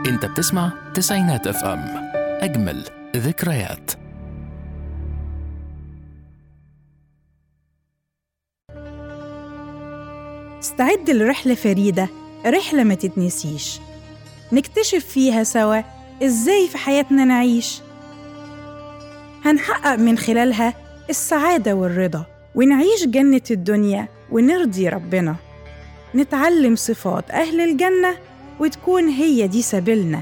انت بتسمع تسعينات اف ام اجمل ذكريات استعد لرحلة فريدة رحلة ما تتنسيش نكتشف فيها سوا إزاي في حياتنا نعيش هنحقق من خلالها السعادة والرضا ونعيش جنة الدنيا ونرضي ربنا نتعلم صفات أهل الجنة وتكون هي دي سبيلنا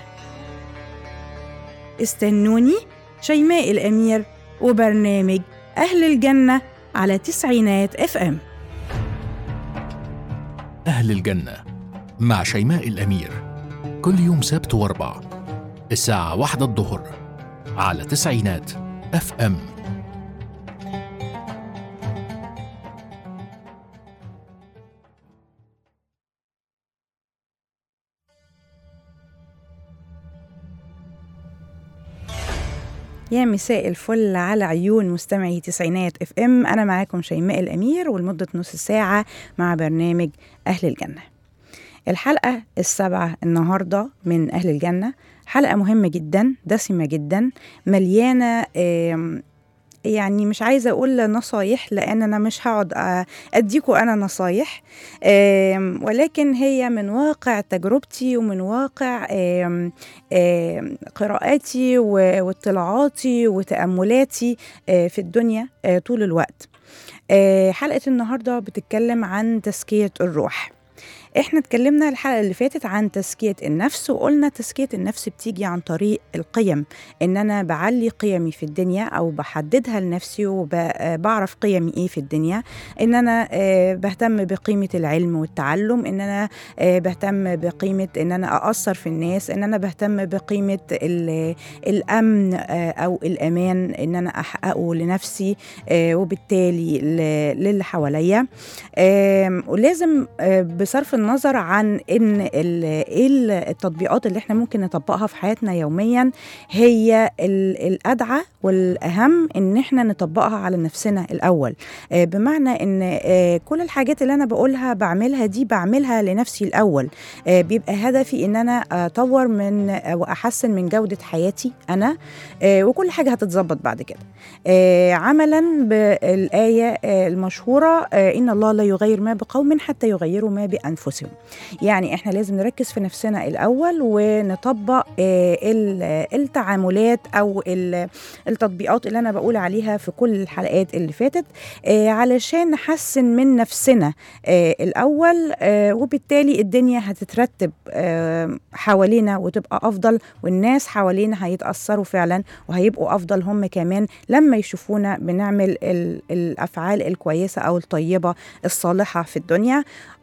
استنوني شيماء الأمير وبرنامج أهل الجنة على تسعينات اف ام أهل الجنة مع شيماء الأمير كل يوم سبت واربع الساعة واحدة الظهر على تسعينات اف ام يا مساء الفل على عيون مستمعي تسعينات اف ام انا معاكم شيماء الامير ولمده نص ساعه مع برنامج اهل الجنه الحلقه السابعه النهارده من اهل الجنه حلقه مهمه جدا دسمه جدا مليانه آم، يعني مش عايزه اقول نصايح لان انا مش هقعد أ- اديكوا انا نصايح آم، ولكن هي من واقع تجربتي ومن واقع آم، آم، قراءاتي و- واطلاعاتي وتاملاتي آه، في الدنيا آه، طول الوقت آه، حلقه النهارده بتتكلم عن تزكيه الروح احنا اتكلمنا الحلقه اللي فاتت عن تزكيه النفس وقلنا تزكيه النفس بتيجي عن طريق القيم ان انا بعلي قيمي في الدنيا او بحددها لنفسي وبعرف قيمي ايه في الدنيا ان انا آه، بهتم بقيمه العلم والتعلم ان انا آه، بهتم بقيمه ان انا ااثر في الناس ان انا بهتم بقيمه ال- الامن آه، او الامان ان انا احققه لنفسي آه، وبالتالي ل- للي حواليا آم، ولازم آه، بصرف النظر عن ان ال- ايه ال- التطبيقات اللي احنا ممكن نطبقها في حياتنا يوميا هي ال- الادعى والاهم ان احنا نطبقها على نفسنا الاول آه، بمعنى ان آه، كل الحاجات اللي انا بقولها بعملها دي بعملها لنفسي الاول آه، بيبقى هدفي ان انا اطور من آه، واحسن من جوده حياتي انا آه، وكل حاجه هتتظبط بعد كده آه، عملا بالايه آه، المشهوره آه، ان الله لا يغير ما بقوم حتى يغيروا ما بانفسهم يعني احنا لازم نركز في نفسنا الاول ونطبق آه، ال- التعاملات او ال- التطبيقات اللي انا بقول عليها في كل الحلقات اللي فاتت آه، علشان نحسن من نفسنا آه، الاول آه، وبالتالي الدنيا هتترتب آه، حوالينا وتبقى افضل والناس حوالينا هيتاثروا فعلا وهيبقوا افضل هم كمان لما يشوفونا بنعمل ال- الافعال الكويسه او الطيبه الصالحه في الدنيا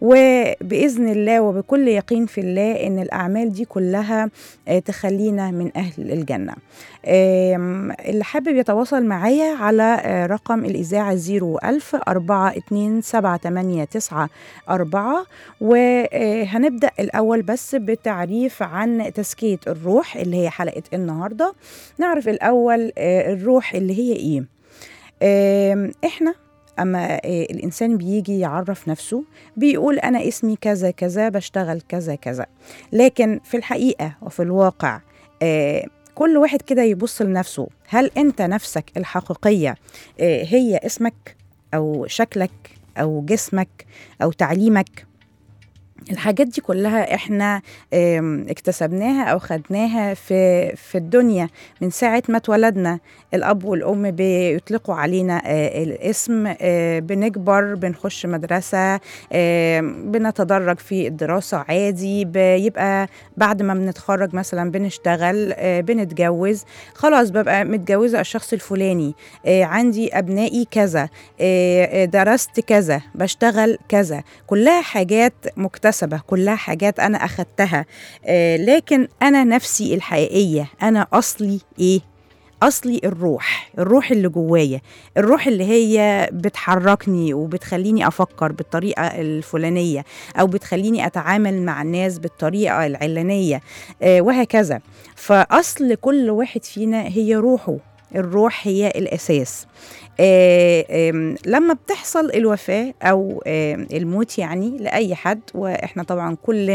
وباذن الله وبكل يقين في الله ان الاعمال دي كلها آه، تخلينا من اهل الجنه آم، اللي حابب يتواصل معايا على آه، رقم الإذاعة 01000 427 وهنبدأ الأول بس بتعريف عن تزكية الروح اللي هي حلقة النهاردة نعرف الأول آه، الروح اللي هي إيه آم، إحنا أما آه، الإنسان بيجي يعرف نفسه بيقول أنا اسمي كذا كذا بشتغل كذا كذا لكن في الحقيقة وفي الواقع آه، كل واحد كده يبص لنفسه هل انت نفسك الحقيقيه آه، هي اسمك او شكلك او جسمك او تعليمك الحاجات دي كلها احنا آم، اكتسبناها او خدناها في في الدنيا من ساعه ما اتولدنا الاب والام بيطلقوا علينا آه، الاسم آه، بنكبر بنخش مدرسه آم، بنتدرج في الدراسه عادي بيبقى بعد ما بنتخرج مثلا بنشتغل آه، بنتجوز خلاص ببقى متجوزه الشخص الفلاني آه، عندي ابنائي كذا آه، آه، درست كذا بشتغل كذا كلها حاجات مكتسبه كلها حاجات انا اخدتها آه، لكن انا نفسي الحقيقيه انا اصلي ايه اصلي الروح الروح اللي جوايا الروح اللي هي بتحركني وبتخليني افكر بالطريقه الفلانيه او بتخليني اتعامل مع الناس بالطريقه العلانيه آه، وهكذا فاصل كل واحد فينا هي روحه الروح هي الاساس آه، آم، لما بتحصل الوفاه او آم، الموت يعني لاي حد واحنا طبعا كلنا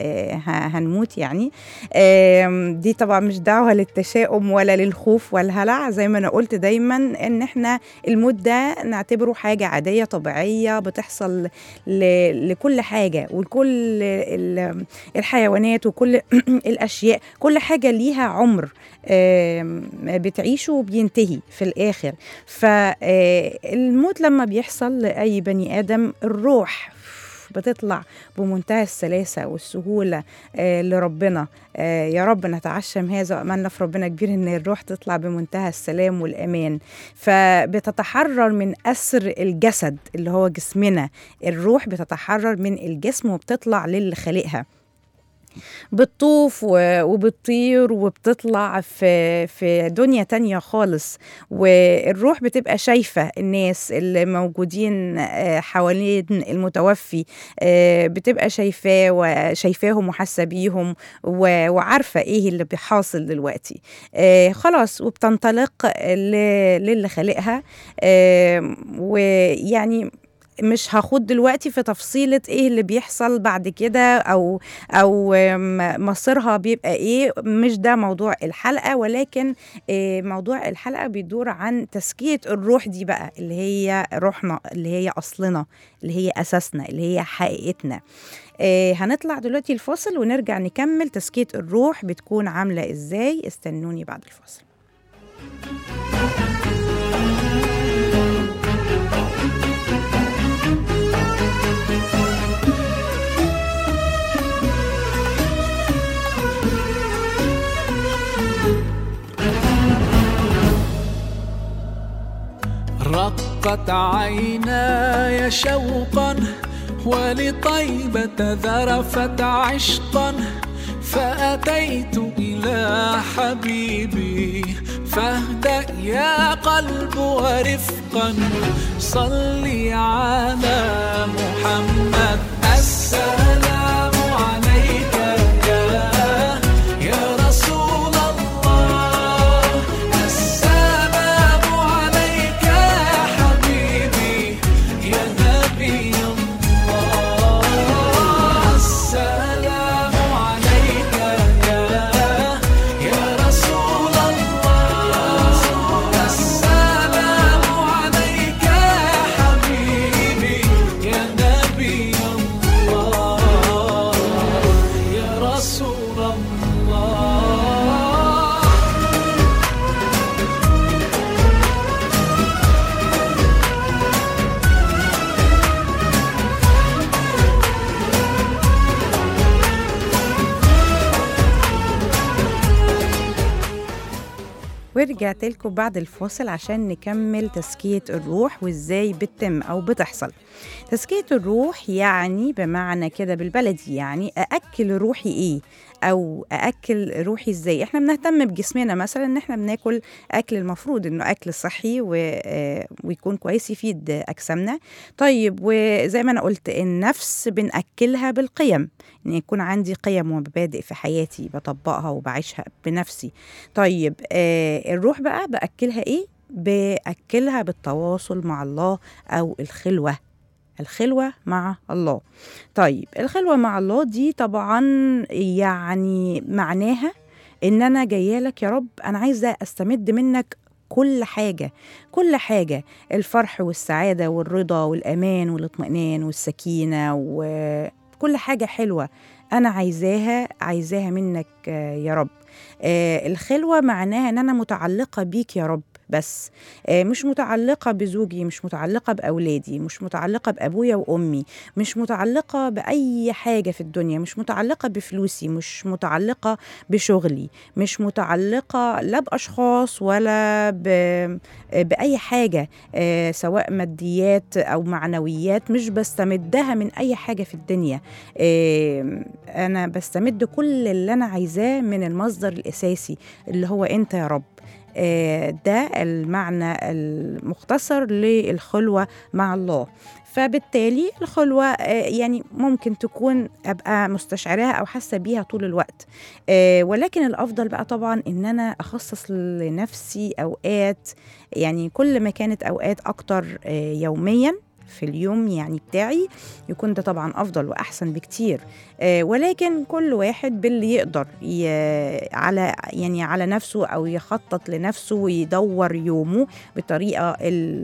آه، ه- هنموت يعني آم، دي طبعا مش دعوة للتشاؤم ولا للخوف والهلع زي ما أنا قلت دايما إن إحنا الموت ده نعتبره حاجة عادية طبيعية بتحصل ل- لكل حاجة ولكل ال- الحيوانات وكل الأشياء كل حاجة ليها عمر آم، بتعيشه وبينتهي في الآخر فالموت لما بيحصل لأي بني آدم الروح بتطلع بمنتهى السلاسة والسهولة آه لربنا آه يا رب نتعشم هذا وأملنا في ربنا كبير إن الروح تطلع بمنتهى السلام والأمان فبتتحرر من أسر الجسد اللي هو جسمنا الروح بتتحرر من الجسم وبتطلع للي خالقها بتطوف و- وبتطير وبتطلع في في دنيا تانية خالص والروح بتبقى شايفة الناس اللي موجودين آه، حوالين المتوفي آه، بتبقى شايفاه وشايفاهم وحاسة بيهم و- وعارفة ايه اللي بيحاصل دلوقتي آه، خلاص وبتنطلق ل- للي خالقها آه، ويعني مش هاخد دلوقتي في تفصيلة ايه اللي بيحصل بعد كده او او م- مصيرها بيبقى ايه مش ده موضوع الحلقة ولكن آه، موضوع الحلقة بيدور عن تزكية الروح دي بقى اللي هي روحنا اللي هي اصلنا اللي هي اساسنا اللي هي حقيقتنا آه، هنطلع دلوقتي الفاصل ونرجع نكمل تزكية الروح بتكون عاملة ازاي استنوني بعد الفاصل رقت عيناي شوقا ولطيبة ذرفت عشقا فأتيت إلى حبيبي فاهدأ يا قلب ورفقا صلي على محمد السلام عليك يا يا رسول الله السلام عليك يا حبيبي يا نبي الله السلام عليك يا يا رسول الله السلام عليك يا حبيبي يا نبي الله يا رسول الله ورجعت لكم بعد الفاصل عشان نكمل تزكية الروح وازاي بتتم او بتحصل تزكية الروح يعني بمعنى كده بالبلدي يعني أأكل روحي ايه او أأكل روحي ازاي احنا بنهتم بجسمنا مثلا ان احنا بناكل اكل المفروض انه اكل صحي و... آه، ويكون كويس يفيد اجسامنا طيب وزي ما انا قلت النفس بنأكلها بالقيم ان يكون عندي قيم ومبادئ في حياتي بطبقها وبعيشها بنفسي طيب آه الروح بقى باكلها ايه باكلها بالتواصل مع الله او الخلوه الخلوه مع الله طيب الخلوه مع الله دي طبعا يعني معناها ان انا جايه لك يا رب انا عايزه استمد منك كل حاجة كل حاجة الفرح والسعادة والرضا والأمان والاطمئنان والسكينة وكل حاجة حلوة أنا عايزاها عايزاها منك آه، يا رب آه، الخلوة معناها ان انا متعلقة بيك يا رب بس آه، مش متعلقة بزوجي مش متعلقة بأولادي مش متعلقة بأبويا وأمي مش متعلقة بأي حاجة في الدنيا مش متعلقة بفلوسي مش متعلقة بشغلي مش متعلقة لا بأشخاص ولا ب... بأي حاجة آه، سواء ماديات أو معنويات مش بستمدها من أي حاجة في الدنيا آه، أنا بستمد كل اللي أنا عايزاه من المصدر الأساسي اللي هو أنت يا رب آه، ده المعنى المختصر للخلوة مع الله فبالتالي الخلوة آه، يعني ممكن تكون أبقى مستشعراها أو حاسة بيها طول الوقت آه، ولكن الأفضل بقى طبعا إن أنا أخصص لنفسي أوقات يعني كل ما كانت أوقات أكتر آه، يوميا في اليوم يعني بتاعي يكون ده طبعا افضل واحسن بكتير آه، ولكن كل واحد باللي يقدر ي... على يعني على نفسه او يخطط لنفسه ويدور يومه بالطريقه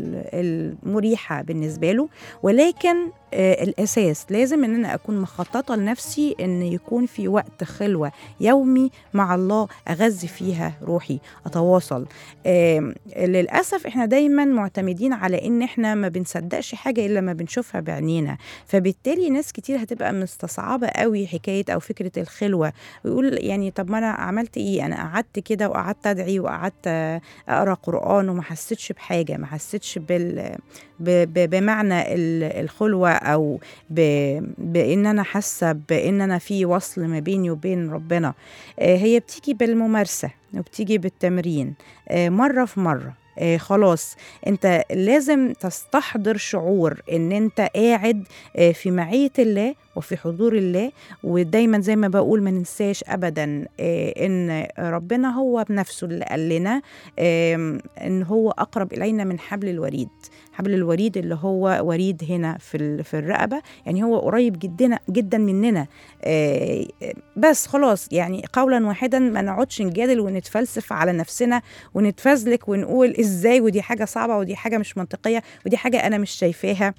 ال- المريحه بالنسبه له ولكن آه، الاساس لازم ان انا اكون مخططه لنفسي ان يكون في وقت خلوه يومي مع الله اغذي فيها روحي اتواصل آم، للاسف احنا دايما معتمدين على ان احنا ما بنصدقش حاجه الا لما بنشوفها بعينينا فبالتالي ناس كتير هتبقى مستصعبه قوي حكايه او فكره الخلوه ويقول يعني طب ما انا عملت ايه انا قعدت كده وقعدت ادعي وقعدت آه، اقرا قران وما حسيتش بحاجه ما حسيتش بال ب- ب- بمعنى ال- الخلوه او ب- بان انا حاسه بان انا في وصل ما بيني وبين ربنا آه، هي بتيجي بالممارسه وبتيجي بالتمرين آه، مره في مره آه، خلاص انت لازم تستحضر شعور ان انت قاعد آه، في معيه الله وفي حضور الله ودايما زي ما بقول ما ننساش ابدا آه، ان ربنا هو بنفسه اللي قال لنا آم، ان هو اقرب الينا من حبل الوريد حبل الوريد اللي هو وريد هنا في ال- في الرقبه يعني هو قريب جدا جدا مننا آه، بس خلاص يعني قولا واحدا ما نقعدش نجادل ونتفلسف على نفسنا ونتفزلك ونقول ازاي ودي حاجه صعبه ودي حاجه مش منطقيه ودي حاجه انا مش شايفاها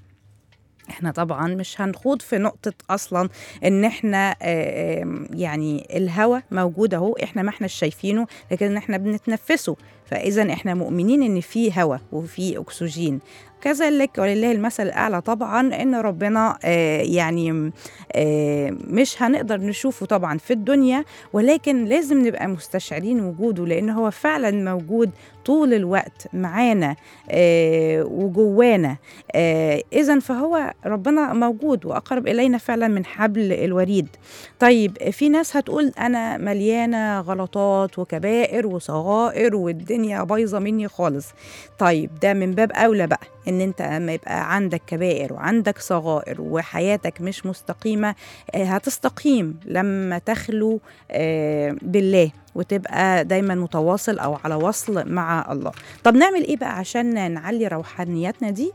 احنا طبعا مش هنخوض في نقطة اصلا ان احنا آه، آم، يعني الهوى موجود اهو احنا ما احنا شايفينه لكن احنا بنتنفسه فاذا احنا مؤمنين ان في هوى وفي اكسجين كذلك ولله المثل الاعلى طبعا ان ربنا آه، يعني آه، مش هنقدر نشوفه طبعا في الدنيا ولكن لازم نبقى مستشعرين وجوده لان هو فعلا موجود طول الوقت معانا آه، وجوانا اذا فهو ربنا موجود واقرب الينا فعلا من حبل الوريد طيب في ناس هتقول انا مليانه غلطات وكبائر وصغائر والدنيا بايظه مني خالص طيب ده من باب اولى بقى ان انت اما يبقى عندك كبائر وعندك صغائر وحياتك مش مستقيمه آه، هتستقيم لما تخلو آه، بالله وتبقى دايما متواصل او على وصل مع الله طب نعمل ايه بقى عشان نعلي روحانياتنا دي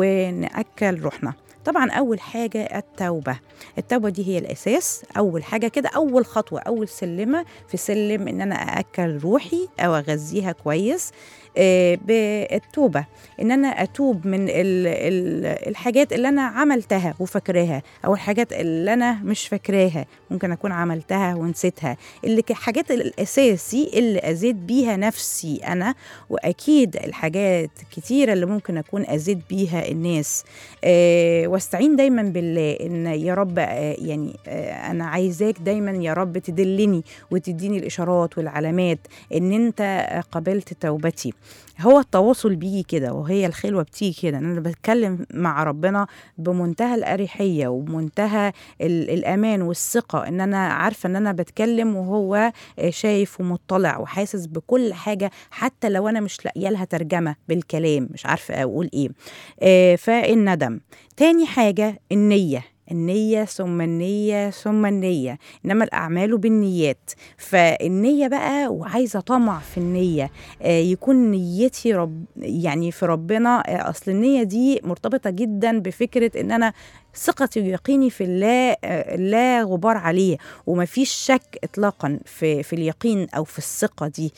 ونأكل روحنا طبعا اول حاجه التوبه التوبه دي هي الاساس اول حاجه كده اول خطوه اول سلمه في سلم ان انا ااكل روحي او اغذيها كويس آه، بالتوبه ان انا اتوب من ال ال الحاجات اللي انا عملتها وفاكراها او الحاجات اللي انا مش فاكراها ممكن اكون عملتها ونسيتها اللي الحاجات الاساسي اللي اذيت بيها نفسي انا واكيد الحاجات كتيره اللي ممكن اكون اذيت بيها الناس آه واستعين دايما بالله ان يا رب آه يعني آه انا عايزاك دايما يا رب تدلني وتديني الاشارات والعلامات ان انت قبلت توبتي هو التواصل بيجي كده وهي الخلوه بتيجي كده ان انا بتكلم مع ربنا بمنتهى الاريحيه وبمنتهى ال- الامان والثقه ان انا عارفه ان انا بتكلم وهو آه، شايف ومطلع وحاسس بكل حاجه حتى لو انا مش لاقيه لها ترجمه بالكلام مش عارفه اقول ايه آه، فالندم تاني حاجه النيه النية ثم النية ثم النية إنما الأعمال بالنيات فالنية بقى وعايزة طمع في النية آه، يكون نيتي رب يعني في ربنا آه، أصل النية دي مرتبطة جدا بفكرة إن أنا ثقتي ويقيني في الله آه، لا غبار عليه ومفيش شك اطلاقا في في اليقين او في الثقه دي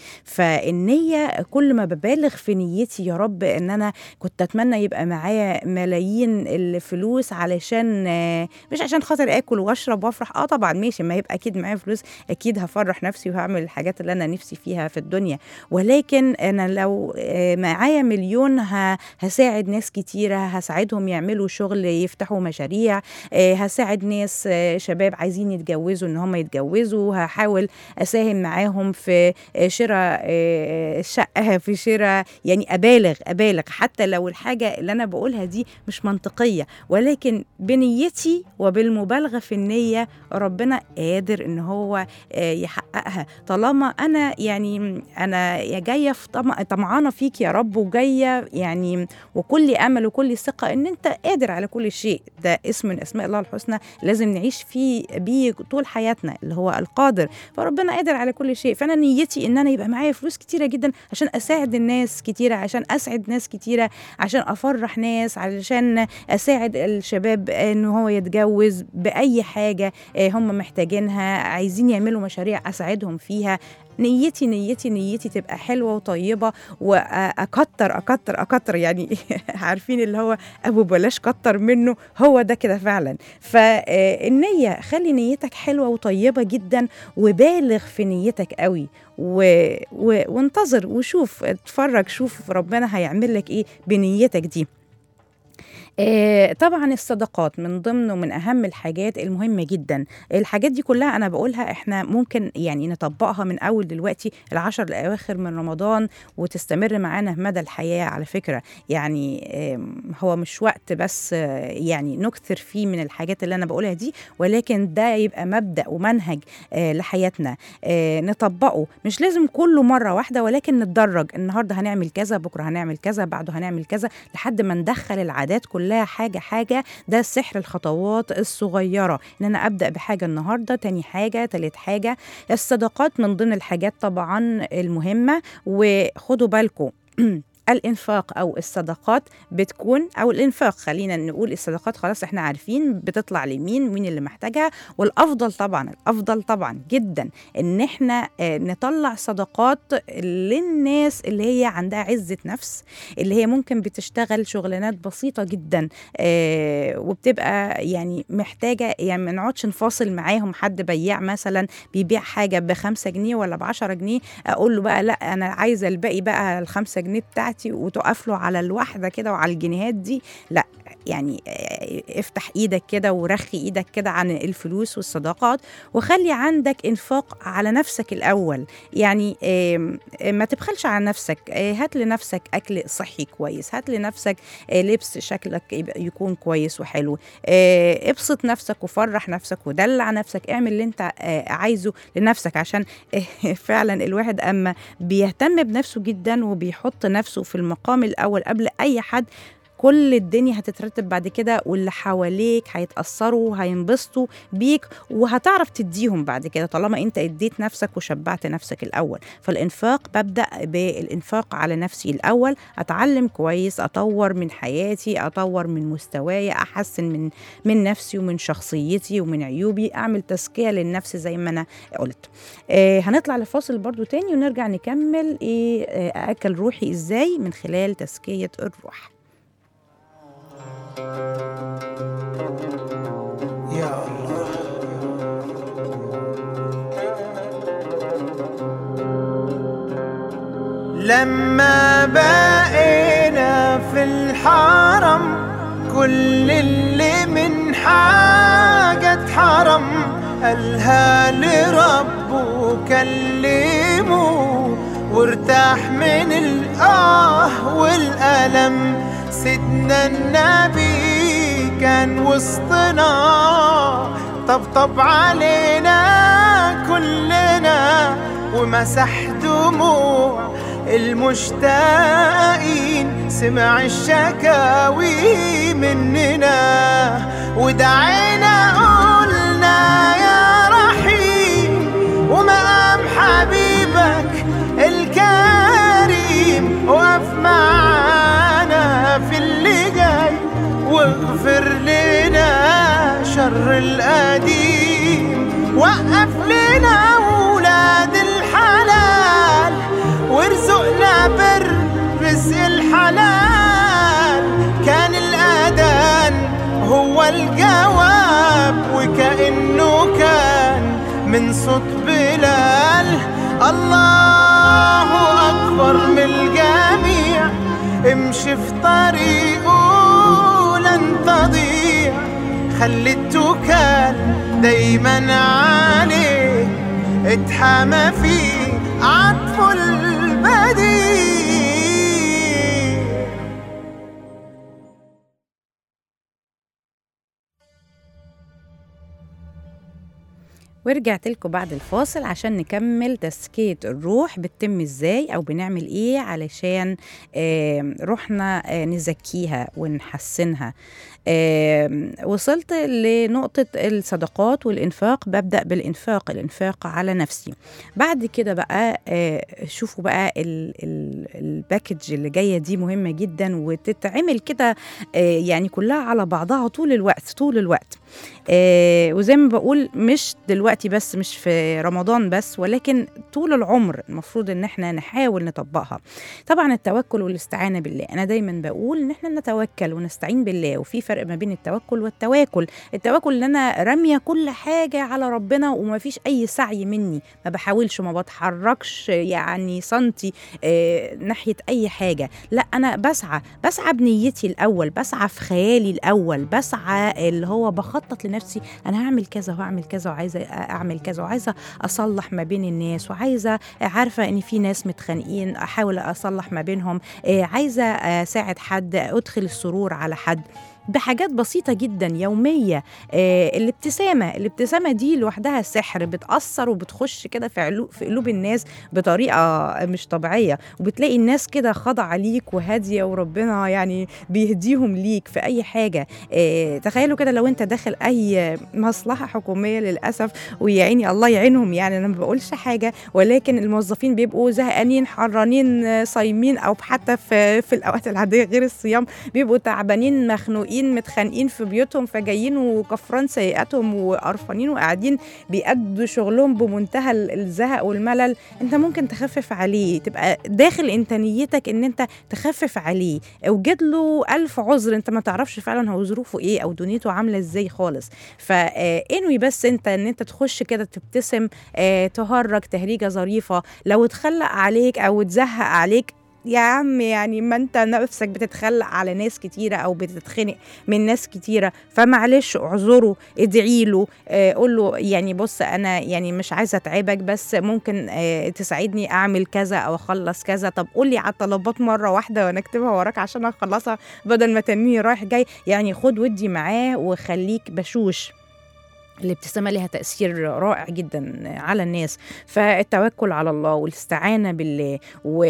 فالنيه كل ما ببالغ في نيتي يا رب ان انا كنت اتمنى يبقى معايا ملايين الفلوس علشان آه، مش عشان خاطر اكل واشرب وافرح اه طبعا ماشي ما يبقى اكيد معايا فلوس اكيد هفرح نفسي وهعمل الحاجات اللي انا نفسي فيها في الدنيا ولكن انا لو آه، معايا مليون ه- هساعد ناس كتيره هساعدهم يعملوا شغل يفتحوا مشاريع آه، هساعد ناس آه، شباب عايزين يتجوزوا ان هم يتجوزوا هحاول اساهم معاهم في آه، شراء آه، شقه في شراء يعني ابالغ ابالغ حتى لو الحاجه اللي انا بقولها دي مش منطقيه ولكن بنيتي وبالمبالغه في النيه ربنا قادر ان هو آه، يحققها طالما انا يعني انا جايه في طمع طمعانه فيك يا رب وجايه يعني وكل امل وكل ثقه ان انت قادر على كل شيء ده ده اسم من اسماء الله الحسنى لازم نعيش فيه بيه طول حياتنا اللي هو القادر فربنا قادر على كل شيء فانا نيتي ان انا يبقى معايا فلوس كتيره جدا عشان اساعد الناس كتيره عشان اسعد ناس كتيره عشان افرح ناس علشان اساعد الشباب ان هو يتجوز باي حاجه آه، هم محتاجينها عايزين يعملوا مشاريع اساعدهم فيها نيتي نيتي نيتي تبقى حلوه وطيبه واكتر اكتر اكتر يعني عارفين اللي هو ابو بلاش كتر منه هو ده كده فعلا فالنيه خلي نيتك حلوه وطيبه جدا وبالغ في نيتك قوي و... و... وانتظر وشوف اتفرج شوف ربنا هيعمل لك ايه بنيتك دي آه، طبعا الصدقات من ضمن ومن اهم الحاجات المهمه جدا الحاجات دي كلها انا بقولها احنا ممكن يعني نطبقها من اول دلوقتي العشر الاواخر من رمضان وتستمر معانا مدى الحياه على فكره يعني آم، هو مش وقت بس آه، يعني نكثر فيه من الحاجات اللي انا بقولها دي ولكن ده يبقى مبدا ومنهج آه، لحياتنا آه، نطبقه مش لازم كله مره واحده ولكن نتدرج النهارده هنعمل كذا بكره هنعمل كذا بعده هنعمل كذا لحد ما ندخل العادات كلها حاجه حاجه ده سحر الخطوات الصغيره ان انا ابدا بحاجه النهارده تاني حاجه تالت حاجه الصدقات من ضمن الحاجات طبعا المهمه وخدوا بالكم الانفاق او الصدقات بتكون او الانفاق خلينا نقول الصدقات خلاص احنا عارفين بتطلع لمين مين اللي محتاجها والافضل طبعا الافضل طبعا جدا ان احنا آه، نطلع صدقات للناس اللي هي عندها عزه نفس اللي هي ممكن بتشتغل شغلانات بسيطه جدا آه، وبتبقى يعني محتاجه يعني ما نقعدش نفاصل معاهم حد بياع مثلا بيبيع حاجه بخمسة جنيه ولا بعشرة جنيه اقول له بقى لا انا عايزه الباقي بقى الخمسة جنيه بتاعتي وتقف له على الواحده كده وعلى الجنيهات دي لا يعني آه، افتح ايدك كده ورخي ايدك كده عن الفلوس والصداقات وخلي عندك انفاق على نفسك الاول يعني آم، آم، ما تبخلش على نفسك آه، هات لنفسك اكل صحي كويس هات لنفسك آه، لبس شكلك يبقى يكون كويس وحلو آه، ابسط نفسك وفرح نفسك ودلع نفسك اعمل اللي انت آه، عايزه لنفسك عشان فعلا الواحد اما بيهتم بنفسه جدا وبيحط نفسه في المقام الاول قبل اي حد كل الدنيا هتترتب بعد كده واللي حواليك هيتأثروا وهينبسطوا بيك وهتعرف تديهم بعد كده طالما انت اديت نفسك وشبعت نفسك الأول فالإنفاق ببدأ بالإنفاق على نفسي الأول أتعلم كويس أطور من حياتي أطور من مستواي أحسن من من نفسي ومن شخصيتي ومن عيوبي أعمل تزكية للنفس زي ما أنا قلت آه هنطلع لفاصل برضو تاني ونرجع نكمل إيه آه أكل روحي إزاي من خلال تزكية الروح يا الله لما بقينا في الحرم كل اللي من حاجة اتحرم قالها لربه كلمه وارتاح من الآه والألم سيدنا النبي كان وسطنا طبطب علينا كلنا ومسح دموع المشتاقين سمع الشكاوي مننا ودعينا قلنا يا رحيم ومقام حبيبك الكريم وقف معانا في اللي جاي واغفر لنا شر القديم وقف لنا ولاد الحلال وارزقنا بر رزق الحلال كان الأذان هو الجواب وكأنه كان من صوت بلال الله أكبر من الجميع امشي في طريقه لن تضيع خلي التوكال دايما عليه اتحمى فيه عطف البديع ورجعت لكم بعد الفاصل عشان نكمل تزكية الروح بتتم ازاي او بنعمل ايه علشان آه، روحنا آه، نزكيها ونحسنها آه، وصلت لنقطة الصدقات والإنفاق ببدأ بالإنفاق الإنفاق على نفسي بعد كده بقى آه، شوفوا بقى ال- ال- الباكج اللي جاية دي مهمة جدا وتتعمل كده آه، يعني كلها على بعضها طول الوقت طول الوقت آه، وزي ما بقول مش دلوقتي بس مش في رمضان بس ولكن طول العمر المفروض ان احنا نحاول نطبقها طبعا التوكل والاستعانه بالله انا دايما بقول ان احنا نتوكل ونستعين بالله وفي فرق ما بين التوكل والتواكل التواكل ان انا راميه كل حاجه على ربنا وما فيش اي سعي مني ما بحاولش وما بتحركش يعني سنتي آه، ناحيه اي حاجه لا انا بسعى بسعى بنيتي الاول بسعى في خيالي الاول بسعى اللي هو بخطط لنفسي انا هعمل كذا وهعمل كذا وعايزه اعمل كذا وعايزه اصلح ما بين الناس وعايزه عارفه ان في ناس متخانقين احاول اصلح ما بينهم آه، عايزه اساعد حد ادخل السرور على حد بحاجات بسيطة جدا يومية آه الابتسامة الابتسامة دي لوحدها سحر بتأثر وبتخش كده في, علو في قلوب الناس بطريقة مش طبيعية وبتلاقي الناس كده خاضعة ليك وهادية وربنا يعني بيهديهم ليك في أي حاجة آه تخيلوا كده لو أنت داخل أي مصلحة حكومية للأسف ويعيني الله يعينهم يعني أنا ما بقولش حاجة ولكن الموظفين بيبقوا زهقانين حرانين آه، صايمين أو حتى في, في الأوقات العادية غير الصيام بيبقوا تعبانين مخنوقين متخانقين في بيوتهم فجايين وكفران سيئاتهم وقرفانين وقاعدين بيأدوا شغلهم بمنتهى ال- الزهق والملل انت ممكن تخفف عليه تبقى داخل انت نيتك ان انت تخفف عليه اوجد له ألف عذر انت ما تعرفش فعلا هو ظروفه ايه او دنيته عامله ازاي خالص فانوي بس انت ان انت تخش كده تبتسم آه، تهرج تهريجه ظريفه لو اتخلق عليك او اتزهق عليك يا عم يعني ما انت نفسك بتتخلق على ناس كتيره او بتتخنق من ناس كتيره فمعلش اعذره ادعي له آه قول له يعني بص انا يعني مش عايزه اتعبك بس ممكن آه تساعدني اعمل كذا او اخلص كذا طب قول لي على الطلبات مره واحده وانا اكتبها وراك عشان اخلصها بدل ما تنيني رايح جاي يعني خد ودي معاه وخليك بشوش الابتسامة لها تأثير رائع جدا على الناس فالتوكل على الله والاستعانة بالله و...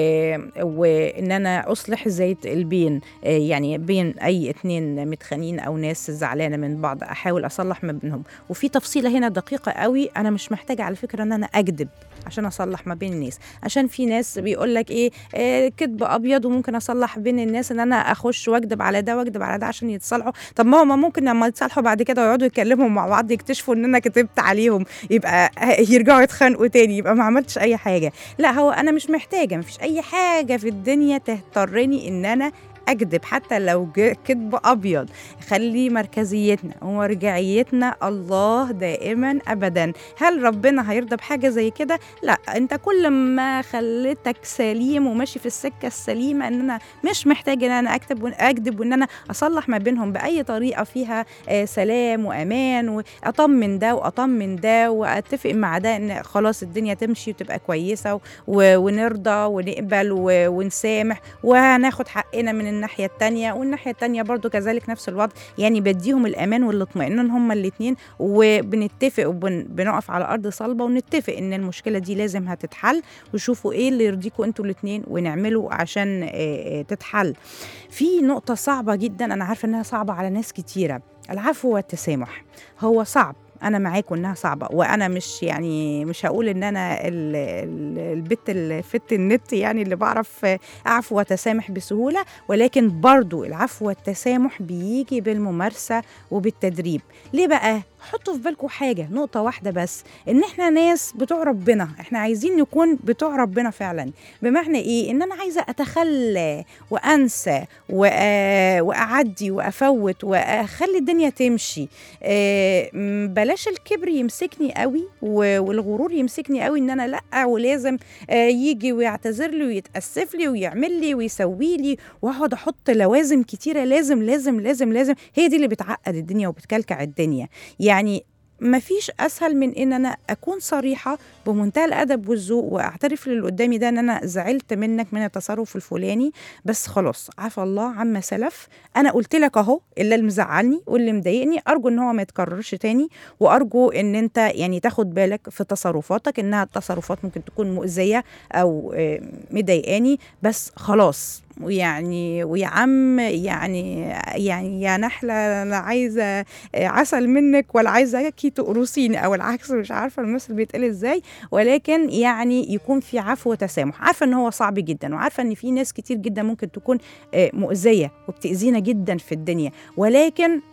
وإن أنا أصلح ذات البين آه، يعني بين أي اتنين متخانقين أو ناس زعلانة من بعض أحاول أصلح ما بينهم وفي تفصيلة هنا دقيقة قوي أنا مش محتاجة على فكرة إن أنا أكذب عشان اصلح ما بين الناس عشان في ناس بيقول لك ايه آه كذب ابيض وممكن اصلح بين الناس ان انا اخش واكذب على ده واكذب على ده عشان يتصالحوا طب ما هما ممكن لما يتصالحوا بعد كده ويقعدوا يتكلموا مع بعض يكتشفوا ان انا كذبت عليهم يبقى يرجعوا يتخانقوا تاني يبقى ما عملتش اي حاجه لا هو انا مش محتاجه مفيش اي حاجه في الدنيا تضطرني ان انا اكذب حتى لو ج- كذب ابيض خلي مركزيتنا ومرجعيتنا الله دائما ابدا هل ربنا هيرضى بحاجه زي كده لا انت كل ما خليتك سليم وماشي في السكه السليمه ان انا مش محتاج ان انا اكتب وان اكذب وان انا اصلح ما بينهم باي طريقه فيها آه، سلام وامان واطمن ده واطمن ده واتفق مع ده ان خلاص الدنيا تمشي وتبقى كويسه و- ونرضى ونقبل و- ونسامح وهناخد حقنا من الناحيه التانية والناحيه التانية برضو كذلك نفس الوضع يعني بديهم الامان والاطمئنان هما الاثنين وبنتفق وبنقف على ارض صلبه ونتفق ان المشكله دي لازم هتتحل وشوفوا ايه اللي يرضيكوا انتوا الاثنين ونعمله عشان آه، آه، تتحل في نقطه صعبه جدا انا عارفه انها صعبه على ناس كتيره العفو والتسامح هو صعب انا معاكم انها صعبه وانا مش يعني مش هقول ان انا ال- ال- البت اللي فت النت يعني اللي بعرف اعفو واتسامح بسهوله ولكن برضو العفو والتسامح بيجي بالممارسه وبالتدريب ليه بقى حطوا في بالكم حاجه نقطه واحده بس ان احنا ناس بتوع ربنا احنا عايزين نكون بتوع ربنا فعلا بمعنى ايه ان انا عايزه اتخلى وانسى وأ- واعدي وافوت واخلي الدنيا تمشي آه، م، بلاش الكبر يمسكني قوي و- والغرور يمسكني قوي ان انا لا ولازم آه، يجي ويعتذر لي ويتاسف لي ويعمل لي ويسوي لي واقعد احط لوازم كتيره لازم لازم لازم لازم هي دي اللي بتعقد الدنيا وبتكلكع الدنيا يعني مفيش اسهل من ان انا اكون صريحه بمنتهى الادب والذوق واعترف للي قدامي ده ان انا زعلت منك من التصرف الفلاني بس خلاص عفى الله عما سلف انا قلت لك اهو اللي مزعلني واللي مضايقني ارجو ان هو ما يتكررش تاني وارجو ان انت يعني تاخد بالك في تصرفاتك انها التصرفات ممكن تكون مؤذيه او آه، مضايقاني بس خلاص ويعني ويا عم يعني يعني يا نحله انا عايزه آه، عسل منك ولا عايزاكي تقرصيني او العكس مش عارفه المثل بيتقال ازاي ولكن يعني يكون في عفو وتسامح عارفه ان هو صعب جدا وعارفه ان في ناس كتير جدا ممكن تكون آه، مؤذيه وبتاذينا جدا في الدنيا ولكن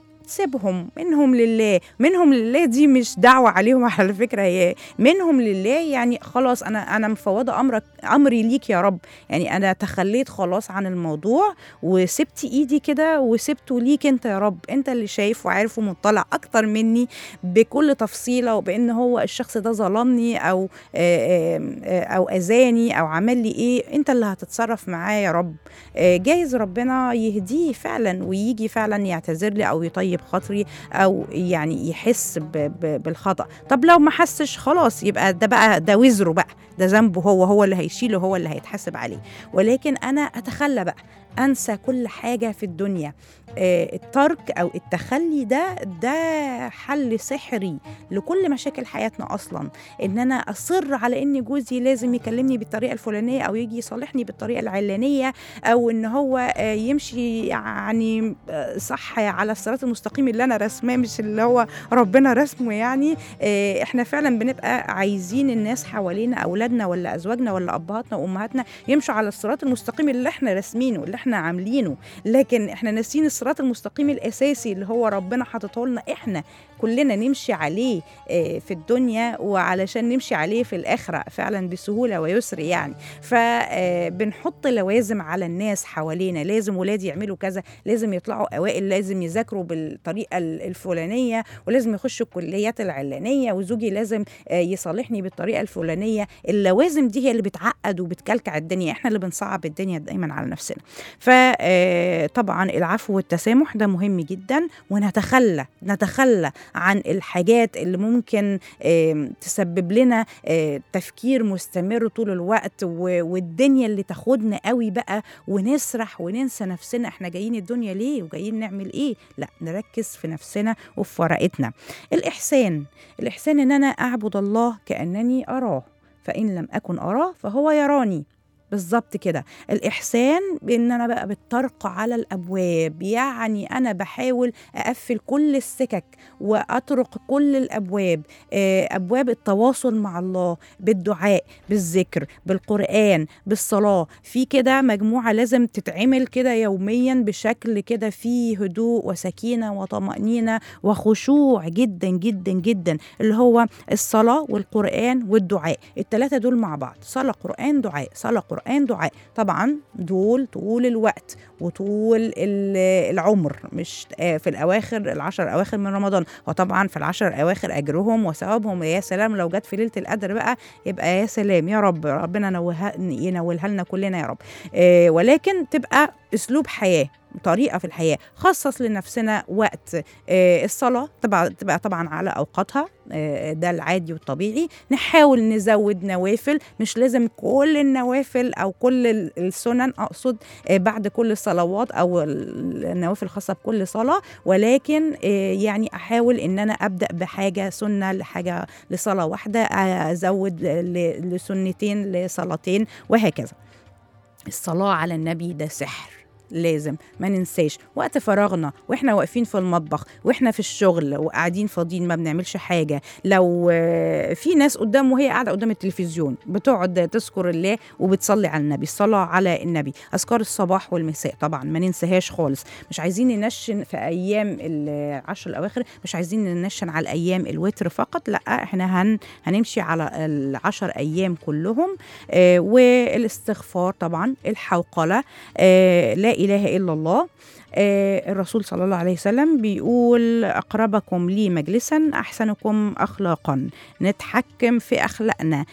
سيبهم منهم لله منهم لله دي مش دعوة عليهم على فكرة هي منهم لله يعني خلاص أنا أنا مفوضة أمرك أمري ليك يا رب يعني أنا تخليت خلاص عن الموضوع وسبت إيدي كده وسبته ليك أنت يا رب أنت اللي شايف وعارف ومطلع أكتر مني بكل تفصيلة وبأن هو الشخص ده ظلمني أو آه، آه، آه، أو أذاني أو عمل لي إيه أنت اللي هتتصرف معاه يا رب آه، جايز ربنا يهديه فعلا ويجي فعلا يعتذر لي او يطيب خاطري او يعني يحس ب ب بالخطا طب لو ما حسش خلاص يبقى ده بقى ده وزره بقى ده ذنبه هو هو اللي هيشيله هو اللي هيتحاسب عليه ولكن انا اتخلى بقى انسى كل حاجه في الدنيا آه، الترك او التخلي ده ده حل سحري لكل مشاكل حياتنا اصلا ان انا اصر على ان جوزي لازم يكلمني بالطريقه الفلانيه او يجي يصالحني بالطريقه العلانيه او ان هو آه، يمشي يعني آه، صح على الصراط المستقيم اللي انا رسماه مش اللي هو ربنا رسمه يعني آه، احنا فعلا بنبقى عايزين الناس حوالينا اولادنا ولا ازواجنا ولا ابهاتنا وامهاتنا يمشوا على الصراط المستقيم اللي احنا راسمينه اللي احنا عاملينه لكن احنا ناسيين الصراط المستقيم الاساسي اللي هو ربنا حاطته لنا احنا كلنا نمشي عليه آه، في الدنيا وعلشان نمشي عليه في الاخره فعلا بسهوله ويسر يعني فبنحط لوازم على الناس حوالينا لازم ولادي يعملوا كذا لازم يطلعوا اوائل لازم يذاكروا بالطريقه ال- الفلانيه ولازم يخشوا الكليات العلانيه وزوجي لازم آه، يصالحني بالطريقه الفلانيه اللوازم دي هي اللي بتعقد وبتكلكع الدنيا احنا اللي بنصعب الدنيا دايما على نفسنا فطبعا العفو والتسامح ده مهم جدا ونتخلى نتخلى عن الحاجات اللي ممكن آم، تسبب لنا آه، تفكير مستمر طول الوقت و- والدنيا اللي تاخدنا قوي بقى ونسرح وننسى نفسنا احنا جايين الدنيا ليه وجايين نعمل ايه لا نركز في نفسنا وفي ورقتنا الإحسان الإحسان إن أنا أعبد الله كأنني أراه فإن لم أكن أراه فهو يراني بالظبط كده الإحسان بإن أنا بقى بالطرق على الأبواب يعني أنا بحاول أقفل كل السكك وأطرق كل الأبواب آه، أبواب التواصل مع الله بالدعاء بالذكر بالقرآن بالصلاة في كده مجموعة لازم تتعمل كده يوميا بشكل كده فيه هدوء وسكينة وطمأنينة وخشوع جدا جدا جدا اللي هو الصلاة والقرآن والدعاء التلاتة دول مع بعض صلاة قرآن دعاء صلاة قرآن دعاء طبعا دول طول الوقت وطول ال- العمر مش آه، في الأواخر العشر الأواخر من رمضان وطبعا في العشر الأواخر أجرهم وثوابهم يا سلام لو جت في ليلة القدر بقى يبقى يا سلام يا رب ربنا نوها ينولها لنا كلنا يا رب آه، ولكن تبقى أسلوب حياة طريقة في الحياة خصص لنفسنا وقت آه، الصلاة تبقى, تبقى طبعا على أوقاتها آه، ده العادي والطبيعي نحاول نزود نوافل مش لازم كل النوافل أو كل ال- السنن أقصد آه، بعد كل الصلوات أو ال- النوافل الخاصة بكل صلاة ولكن آه، يعني أحاول إن أنا أبدأ بحاجة سنة لحاجة لصلاة واحدة أزود ل- لسنتين لصلاتين وهكذا الصلاة على النبي ده سحر لازم ما ننساش وقت فراغنا واحنا واقفين في المطبخ واحنا في الشغل وقاعدين فاضيين ما بنعملش حاجه لو آه، في ناس قدام وهي قاعده قدام التلفزيون بتقعد تذكر الله وبتصلي على النبي الصلاه على النبي اذكار الصباح والمساء طبعا ما ننساهاش خالص مش عايزين ننشن في ايام العشر الاواخر مش عايزين ننشن على الايام الوتر فقط لا احنا هن هنمشي على العشر ايام كلهم آه والاستغفار طبعا الحوقله آه لا اله الا الله آه الرسول صلى الله عليه وسلم بيقول أقربكم لي مجلسا أحسنكم أخلاقا نتحكم في أخلاقنا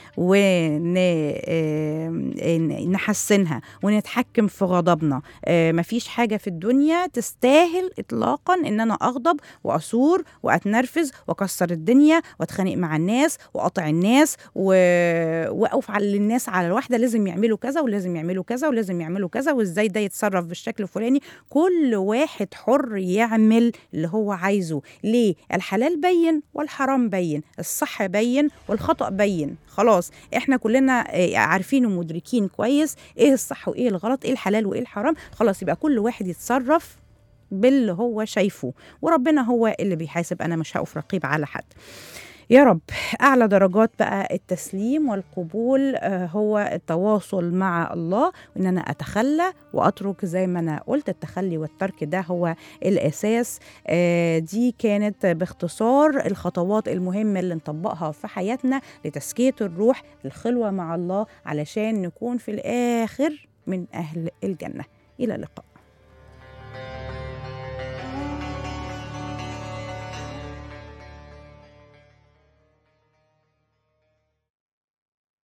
ونحسنها ونتحكم في غضبنا آه مفيش حاجة في الدنيا تستاهل إطلاقا إن أنا أغضب وأثور وأتنرفز وأكسر الدنيا وأتخانق مع الناس وأقطع الناس و- وأقف على الناس على الواحدة لازم يعملوا كذا ولازم يعملوا كذا ولازم يعملوا كذا وإزاي ده يتصرف بالشكل الفلاني كل واحد حر يعمل اللي هو عايزه ليه الحلال بين والحرام بين الصح بين والخطأ بين خلاص احنا كلنا آه، عارفين ومدركين كويس ايه الصح وايه الغلط ايه الحلال وايه الحرام خلاص يبقى كل واحد يتصرف باللي هو شايفه وربنا هو اللي بيحاسب انا مش هقف رقيب على حد يا رب اعلى درجات بقى التسليم والقبول آه، هو التواصل مع الله وان انا اتخلى واترك زي ما انا قلت التخلي والترك ده هو الاساس آه، دي كانت باختصار الخطوات المهمه اللي نطبقها في حياتنا لتزكيه الروح الخلوه مع الله علشان نكون في الاخر من اهل الجنه الى اللقاء